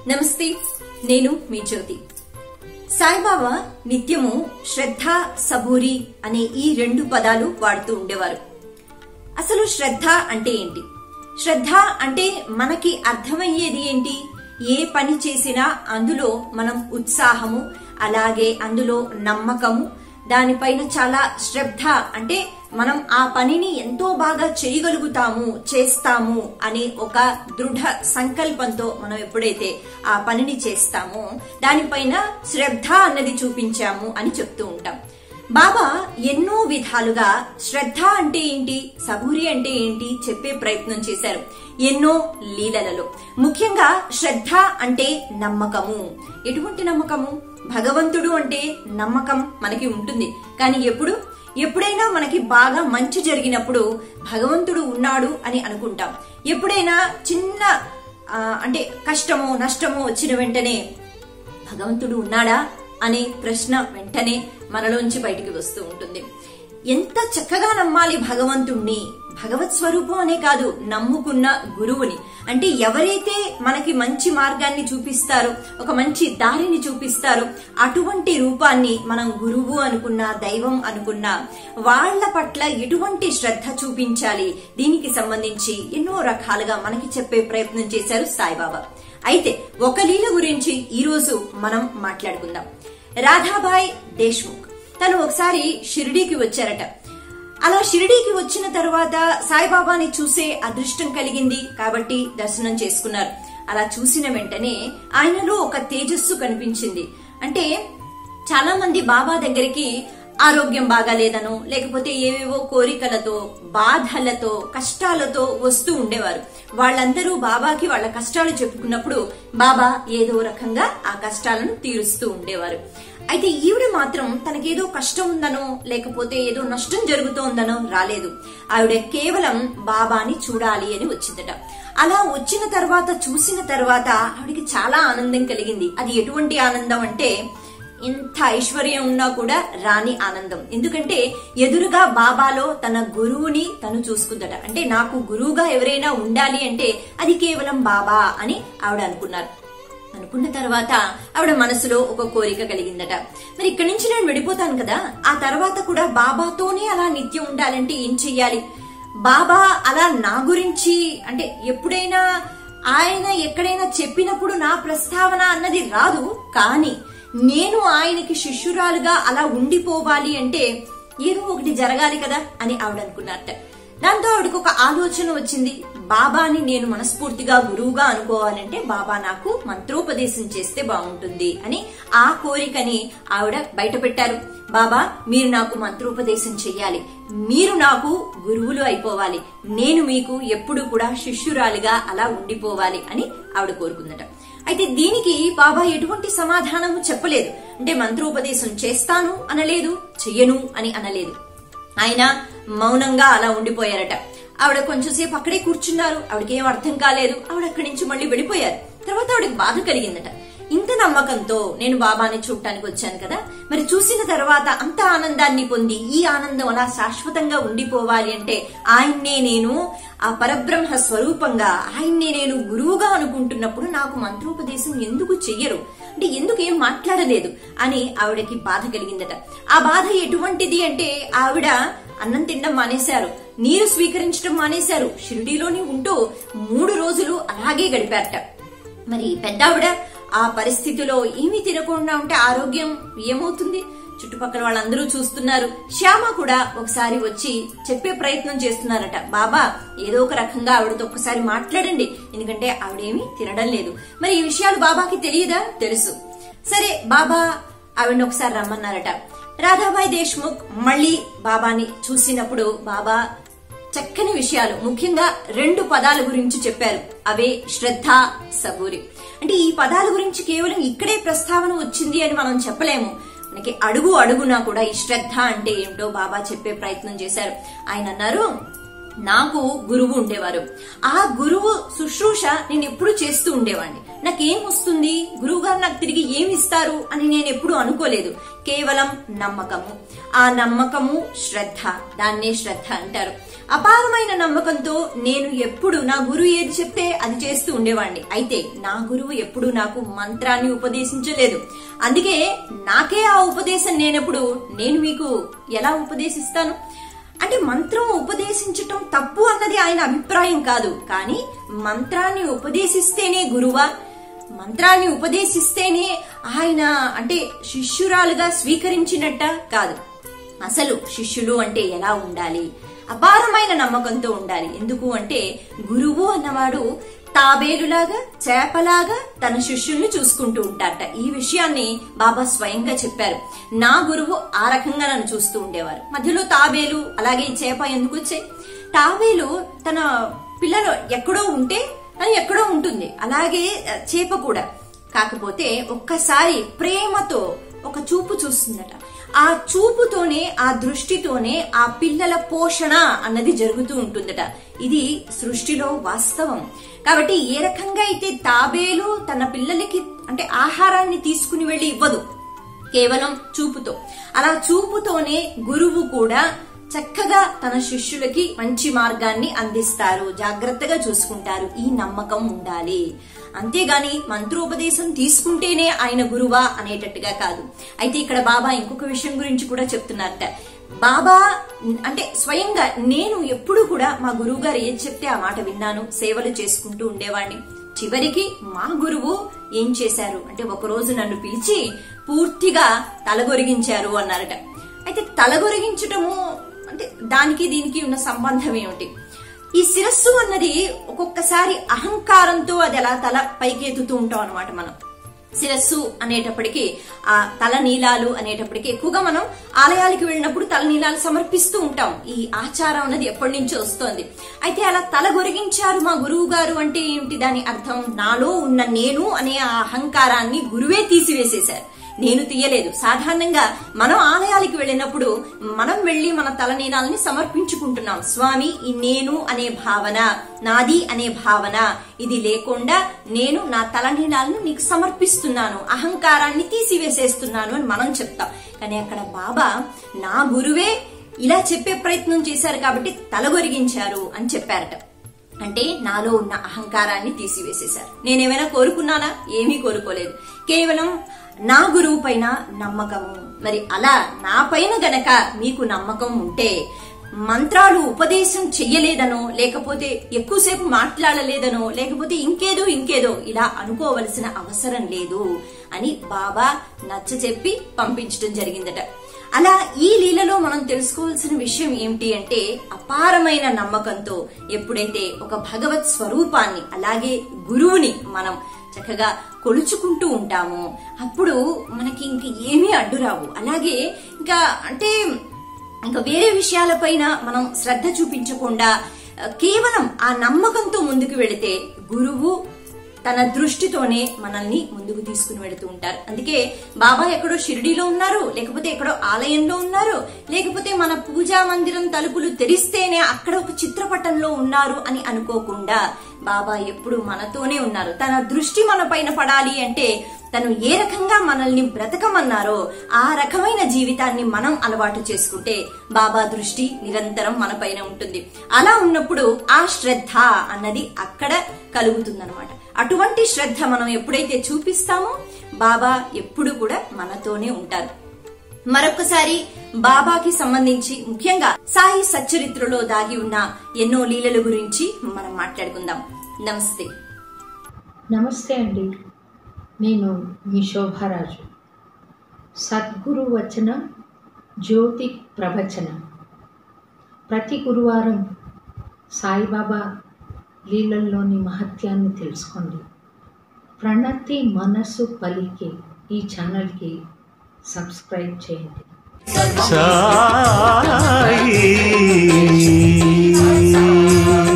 నమస్తే నేను మీ జ్యోతి సాయిబాబా నిత్యము శ్రద్ధ సబూరి అనే ఈ రెండు పదాలు వాడుతూ ఉండేవారు అసలు శ్రద్ధ అంటే ఏంటి శ్రద్ధ అంటే మనకి అర్థమయ్యేది ఏంటి ఏ పని చేసినా అందులో మనం ఉత్సాహము అలాగే అందులో నమ్మకము దానిపైన చాలా శ్రద్ధ అంటే మనం ఆ పనిని ఎంతో బాగా చేయగలుగుతాము చేస్తాము అనే ఒక దృఢ సంకల్పంతో మనం ఎప్పుడైతే ఆ పనిని చేస్తామో దానిపైన శ్రద్ధ అన్నది చూపించాము అని చెప్తూ ఉంటాం బాబా ఎన్నో విధాలుగా శ్రద్ధ అంటే ఏంటి సబూరి అంటే ఏంటి చెప్పే ప్రయత్నం చేశారు ఎన్నో లీలలలో ముఖ్యంగా శ్రద్ధ అంటే నమ్మకము ఎటువంటి నమ్మకము భగవంతుడు అంటే నమ్మకం మనకి ఉంటుంది కానీ ఎప్పుడు ఎప్పుడైనా మనకి బాగా మంచి జరిగినప్పుడు భగవంతుడు ఉన్నాడు అని అనుకుంటాం ఎప్పుడైనా చిన్న ఆ, అంటే కష్టమో నష్టమో వచ్చిన వెంటనే భగవంతుడు ఉన్నాడా అనే ప్రశ్న వెంటనే మనలోంచి బయటికి వస్తూ ఉంటుంది ఎంత చక్కగా నమ్మాలి భగవంతుణ్ణి భగవత్ స్వరూపం అనే కాదు నమ్ముకున్న గురువుని అంటే ఎవరైతే మనకి మంచి మార్గాన్ని చూపిస్తారో ఒక మంచి దారిని చూపిస్తారో అటువంటి రూపాన్ని మనం గురువు అనుకున్నా దైవం అనుకున్నా వాళ్ళ పట్ల ఎటువంటి శ్రద్ధ చూపించాలి దీనికి సంబంధించి ఎన్నో రకాలుగా మనకి చెప్పే ప్రయత్నం చేశారు సాయిబాబా అయితే ఒక లీల గురించి ఈ రోజు మనం మాట్లాడుకుందాం రాధాబాయ్ దేశ్ముఖ్ తను ఒకసారి షిరిడీకి వచ్చారట అలా షిరిడీకి వచ్చిన తర్వాత సాయిబాబాని చూసే అదృష్టం కలిగింది కాబట్టి దర్శనం చేసుకున్నారు అలా చూసిన వెంటనే ఆయనలో ఒక తేజస్సు కనిపించింది అంటే చాలా మంది బాబా దగ్గరికి ఆరోగ్యం బాగాలేదనో లేకపోతే ఏవేవో కోరికలతో బాధలతో కష్టాలతో వస్తూ ఉండేవారు వాళ్ళందరూ బాబాకి వాళ్ళ కష్టాలు చెప్పుకున్నప్పుడు బాబా ఏదో రకంగా ఆ కష్టాలను తీరుస్తూ ఉండేవారు అయితే ఈవిడ మాత్రం తనకేదో కష్టం ఉందనో లేకపోతే ఏదో నష్టం జరుగుతోందనో రాలేదు ఆవిడ కేవలం బాబాని చూడాలి అని వచ్చిందట అలా వచ్చిన తర్వాత చూసిన తర్వాత ఆవిడకి చాలా ఆనందం కలిగింది అది ఎటువంటి ఆనందం అంటే ఇంత ఐశ్వర్యం ఉన్నా కూడా రాని ఆనందం ఎందుకంటే ఎదురుగా బాబాలో తన గురువుని తను చూసుకుందట అంటే నాకు గురువుగా ఎవరైనా ఉండాలి అంటే అది కేవలం బాబా అని ఆవిడ అనుకున్నారు అనుకున్న తర్వాత ఆవిడ మనసులో ఒక కోరిక కలిగిందట మరి ఇక్కడి నుంచి నేను వెళ్ళిపోతాను కదా ఆ తర్వాత కూడా బాబాతోనే అలా నిత్యం ఉండాలంటే ఏం చెయ్యాలి బాబా అలా నా గురించి అంటే ఎప్పుడైనా ఆయన ఎక్కడైనా చెప్పినప్పుడు నా ప్రస్తావన అన్నది రాదు కానీ నేను ఆయనకి శిష్యురాలుగా అలా ఉండిపోవాలి అంటే ఏదో ఒకటి జరగాలి కదా అని ఆవిడ అనుకున్నారట దాంతో ఆవిడకు ఒక ఆలోచన వచ్చింది బాబాని నేను మనస్ఫూర్తిగా గురువుగా అనుకోవాలంటే బాబా నాకు మంత్రోపదేశం చేస్తే బాగుంటుంది అని ఆ కోరికని ఆవిడ బయట పెట్టారు బాబా మీరు నాకు మంత్రోపదేశం చెయ్యాలి మీరు నాకు గురువులు అయిపోవాలి నేను మీకు ఎప్పుడు కూడా శిష్యురాలిగా అలా ఉండిపోవాలి అని ఆవిడ కోరుకుందట అయితే దీనికి బాబా ఎటువంటి సమాధానము చెప్పలేదు అంటే మంత్రోపదేశం చేస్తాను అనలేదు చెయ్యను అని అనలేదు ఆయన మౌనంగా అలా ఉండిపోయారట ఆవిడ కొంచెంసేపు అక్కడే కూర్చున్నారు ఆవిడకి ఏం అర్థం కాలేదు ఆవిడ అక్కడి నుంచి మళ్ళీ వెళ్ళిపోయారు తర్వాత ఆవిడకి బాధ కలిగిందట ఇంత నమ్మకంతో నేను బాబాని చూడటానికి వచ్చాను కదా మరి చూసిన తర్వాత అంత ఆనందాన్ని పొంది ఈ ఆనందం అలా శాశ్వతంగా ఉండిపోవాలి అంటే ఆయన్నే నేను ఆ పరబ్రహ్మ స్వరూపంగా ఆయన్నే నేను గురువుగా అనుకుంటున్నప్పుడు నాకు మంత్రోపదేశం ఎందుకు చెయ్యరు అంటే ఎందుకు ఏం మాట్లాడలేదు అని ఆవిడకి బాధ కలిగిందట ఆ బాధ ఎటువంటిది అంటే ఆవిడ అన్నం తినడం మానేశారు నీరు స్వీకరించడం మానేశారు షిరిడీలోని ఉంటూ మూడు రోజులు అలాగే గడిపారట మరి పెద్దావిడ ఆ పరిస్థితిలో ఏమీ తినకుండా ఉంటే ఆరోగ్యం ఏమవుతుంది చుట్టుపక్కల వాళ్ళందరూ చూస్తున్నారు శ్యామ కూడా ఒకసారి వచ్చి చెప్పే ప్రయత్నం చేస్తున్నారట బాబా ఏదో ఒక రకంగా ఆవిడతో ఒకసారి మాట్లాడండి ఎందుకంటే ఆవిడేమీ తినడం లేదు మరి ఈ విషయాలు బాబాకి తెలియదా తెలుసు సరే బాబా ఆవిడని ఒకసారి రమ్మన్నారట రాధాబాయ్ దేశ్ముఖ్ మళ్ళీ బాబాని చూసినప్పుడు బాబా చక్కని విషయాలు ముఖ్యంగా రెండు పదాల గురించి చెప్పారు అవే శ్రద్ధ సబూరి అంటే ఈ పదాల గురించి కేవలం ఇక్కడే ప్రస్తావన వచ్చింది అని మనం చెప్పలేము మనకి అడుగు అడుగునా కూడా ఈ శ్రద్ధ అంటే ఏమిటో బాబా చెప్పే ప్రయత్నం చేశారు ఆయన అన్నారు నాకు గురువు ఉండేవారు ఆ గురువు శుశ్రూష నేను ఎప్పుడు చేస్తూ ఉండేవాడిని నాకేం వస్తుంది గురువు గారు నాకు తిరిగి ఏమి ఇస్తారు అని నేను ఎప్పుడు అనుకోలేదు కేవలం నమ్మకము ఆ నమ్మకము శ్రద్ధ దాన్నే శ్రద్ధ అంటారు అపారమైన నమ్మకంతో నేను ఎప్పుడు నా గురువు ఏది చెప్తే అది చేస్తూ ఉండేవాడిని అయితే నా గురువు ఎప్పుడు నాకు మంత్రాన్ని ఉపదేశించలేదు అందుకే నాకే ఆ ఉపదేశం నేనెప్పుడు నేను మీకు ఎలా ఉపదేశిస్తాను అంటే మంత్రం ఉపదేశించటం తప్పు అన్నది ఆయన అభిప్రాయం కాదు కానీ మంత్రాన్ని ఉపదేశిస్తేనే గురువా మంత్రాన్ని ఉపదేశిస్తేనే ఆయన అంటే శిష్యురాలుగా స్వీకరించినట్ట కాదు అసలు శిష్యులు అంటే ఎలా ఉండాలి అపారమైన నమ్మకంతో ఉండాలి ఎందుకు అంటే గురువు అన్నవాడు తాబేలులాగా చేపలాగా తన శిష్యుల్ని చూసుకుంటూ ఉంటారట ఈ విషయాన్ని బాబా స్వయంగా చెప్పారు నా గురువు ఆ రకంగా నన్ను చూస్తూ ఉండేవారు మధ్యలో తాబేలు అలాగే ఈ చేప ఎందుకు వచ్చాయి తాబేలు తన పిల్లలు ఎక్కడో ఉంటే అది ఎక్కడో ఉంటుంది అలాగే ఆ, చేప కూడా కాకపోతే ఒక్కసారి ప్రేమతో ఒక చూపు చూస్తుందట ఆ చూపుతోనే ఆ దృష్టితోనే ఆ పిల్లల పోషణ అన్నది జరుగుతూ ఉంటుందట ఇది సృష్టిలో వాస్తవం కాబట్టి ఏ రకంగా అయితే తాబేలు తన పిల్లలకి అంటే ఆహారాన్ని తీసుకుని వెళ్లి ఇవ్వదు కేవలం చూపుతో అలా చూపుతోనే గురువు కూడా చక్కగా తన శిష్యులకి మంచి మార్గాన్ని అందిస్తారు జాగ్రత్తగా చూసుకుంటారు ఈ నమ్మకం ఉండాలి అంతేగాని మంత్రోపదేశం తీసుకుంటేనే ఆయన గురువా అనేటట్టుగా కాదు అయితే ఇక్కడ బాబా ఇంకొక విషయం గురించి కూడా చెప్తున్నారట బాబా అంటే స్వయంగా నేను ఎప్పుడు కూడా మా గురువు గారు ఏది చెప్తే ఆ మాట విన్నాను సేవలు చేసుకుంటూ ఉండేవాడిని చివరికి మా గురువు ఏం చేశారు అంటే ఒక రోజు నన్ను పిలిచి పూర్తిగా తలగొరిగించారు అన్నారట అయితే తలగొరిగించటము అంటే దానికి దీనికి ఉన్న సంబంధం ఏమిటి ఈ శిరస్సు అన్నది ఒక్కొక్కసారి అహంకారంతో అది అలా తల పైకెత్తుతూ ఉంటాం అనమాట మనం శిరస్సు అనేటప్పటికి ఆ తల నీలాలు అనేటప్పటికి ఎక్కువగా మనం ఆలయాలకు వెళ్ళినప్పుడు తల నీలాలు సమర్పిస్తూ ఉంటాం ఈ ఆచారం అన్నది ఎప్పటి నుంచో వస్తోంది అయితే అలా తల గొరిగించారు మా గురువు గారు అంటే ఏమిటి దాని అర్థం నాలో ఉన్న నేను అనే ఆ అహంకారాన్ని గురువే తీసివేసేశారు నేను తీయలేదు సాధారణంగా మనం ఆలయాలకు వెళ్ళినప్పుడు మనం వెళ్లి మన తలనీలాలని సమర్పించుకుంటున్నాం స్వామి ఈ నేను అనే భావన నాది అనే భావన ఇది లేకుండా నేను నా తలనీలాలను నీకు సమర్పిస్తున్నాను అహంకారాన్ని తీసివేసేస్తున్నాను అని మనం చెప్తాం కానీ అక్కడ బాబా నా గురువే ఇలా చెప్పే ప్రయత్నం చేశారు కాబట్టి తలగొరిగించారు అని చెప్పారట అంటే నాలో ఉన్న అహంకారాన్ని తీసివేసేశారు నేనేమైనా కోరుకున్నానా ఏమీ కోరుకోలేదు కేవలం నా గురువు పైన నమ్మకము మరి అలా నా పైన గనక మీకు నమ్మకం ఉంటే మంత్రాలు ఉపదేశం చెయ్యలేదనో లేకపోతే ఎక్కువసేపు మాట్లాడలేదనో లేకపోతే ఇంకేదో ఇంకేదో ఇలా అనుకోవలసిన అవసరం లేదు అని బాబా నచ్చ చెప్పి పంపించడం జరిగిందట అలా ఈ లీలలో మనం తెలుసుకోవాల్సిన విషయం ఏమిటి అంటే అపారమైన నమ్మకంతో ఎప్పుడైతే ఒక భగవత్ స్వరూపాన్ని అలాగే గురువుని మనం చక్కగా కొలుచుకుంటూ ఉంటామో అప్పుడు మనకి ఇంక ఏమీ అడ్డురావు అలాగే ఇంకా అంటే ఇంకా వేరే విషయాలపైన మనం శ్రద్ధ చూపించకుండా ఆ, కేవలం ఆ నమ్మకంతో ముందుకు వెళితే గురువు తన దృష్టితోనే మనల్ని ముందుకు తీసుకుని వెళుతూ ఉంటారు అందుకే బాబా ఎక్కడో షిరిడీలో ఉన్నారు లేకపోతే ఎక్కడో ఆలయంలో ఉన్నారు లేకపోతే మన పూజా మందిరం తలుపులు తెరిస్తేనే అక్కడ ఒక చిత్రపటంలో ఉన్నారు అని అనుకోకుండా బాబా ఎప్పుడు మనతోనే ఉన్నారు తన దృష్టి మన పైన పడాలి అంటే తను ఏ రకంగా మనల్ని బ్రతకమన్నారో ఆ రకమైన జీవితాన్ని మనం అలవాటు చేసుకుంటే బాబా దృష్టి నిరంతరం మన పైన ఉంటుంది అలా ఉన్నప్పుడు ఆ శ్రద్ధ అన్నది అక్కడ కలుగుతుందన్నమాట అటువంటి శ్రద్ధ మనం ఎప్పుడైతే చూపిస్తామో బాబా ఎప్పుడు కూడా మనతోనే ఉంటారు మరొకసారి బాబాకి సంబంధించి ముఖ్యంగా సాయి సచ్చరిత్రలో దాగి ఉన్న ఎన్నో లీలల గురించి మనం మాట్లాడుకుందాం నమస్తే నమస్తే అండి నేను మీ శోభారాజు సద్గురు వచనం జ్యోతి ప్రవచనం ప్రతి గురువారం సాయిబాబా లీలల్లోని మహత్యాన్ని తెలుసుకోండి ప్రణతి మనసు పలికి ఈ ఛానల్కి సబ్స్క్రైబ్ చేయండి సాయి